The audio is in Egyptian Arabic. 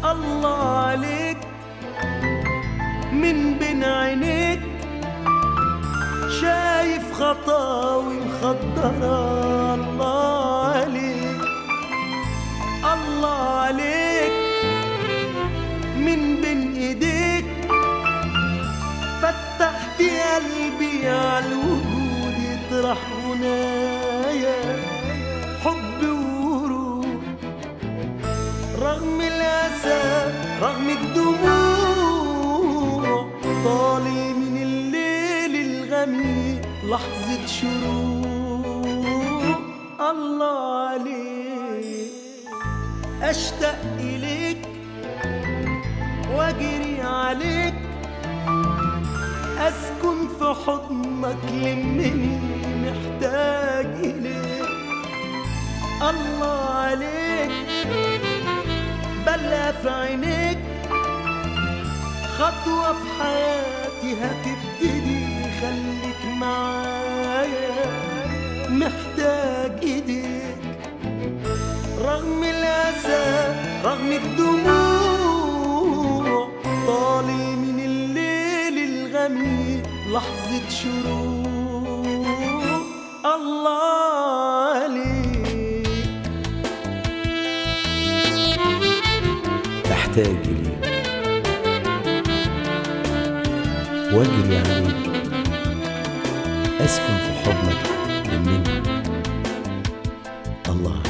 الله عليك من بين عينيك شايف خطاوي مخدرة الله عليك الله عليك من بين ايديك فتحت قلبي على الوجود يطرح هنايا حب وروح رغم الأسى رغم الدموع طالع من الليل الغميق لحظة شروق الله عليك أشتاق إليك وأجري عليك أسكن في حضنك لمني محتاج إليك الله عليك بلا في عينيك خطوة في حياتي هتبتدي خليك معايا محتاج ايديك رغم الأسى رغم الدموع طالع من الليل الغميق لحظة شروق الله عليك احتاج ليك واجري عليك اسكن في حضنك مني الله